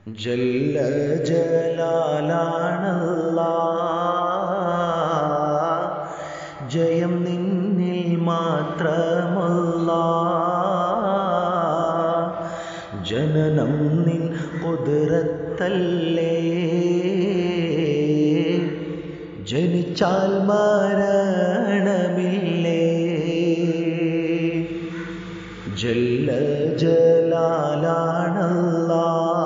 ജല്ല ജലാലാണല്ലാ ജയം നിന്നിൽ മാത്രമല്ല ജനനം നിൻ കുതിരത്തല്ലേ ജനിച്ചാൽ മരണമില്ലേ ജല്ല ജലാലാണല്ലാ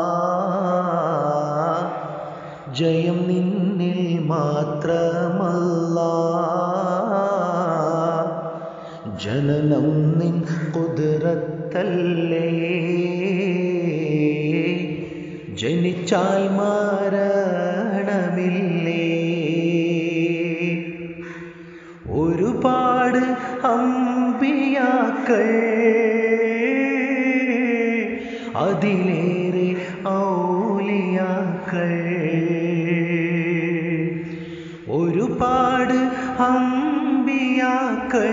ജയം നിന്നിൽ മാത്രമല്ല ജനനം നിൻ കുതിരത്തല്ലേ ജനിച്ചാൽ മരണമില്ലേ ഒരുപാട് അമ്പിയാക്കൾ അതിലേറെ ഔലിയാക്കൾ ഒരുപാട് അമ്പിയാക്കൾ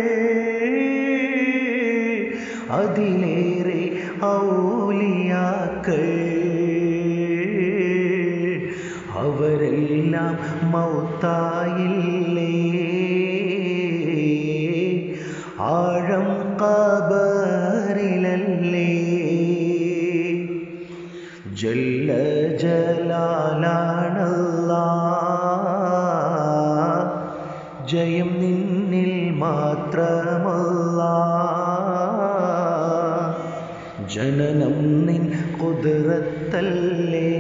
അതിലേറെ ഔലിയാക്കൾ അവരെല്ലാം മൗത്തായില്ലേ ആഴം കബറിലല്ലേ ജല്ല ജലാലാണല്ലാ ജയം നിന്നിൽ മാത്രമല്ല ജനനം നിൻ കുതിരത്തല്ലേ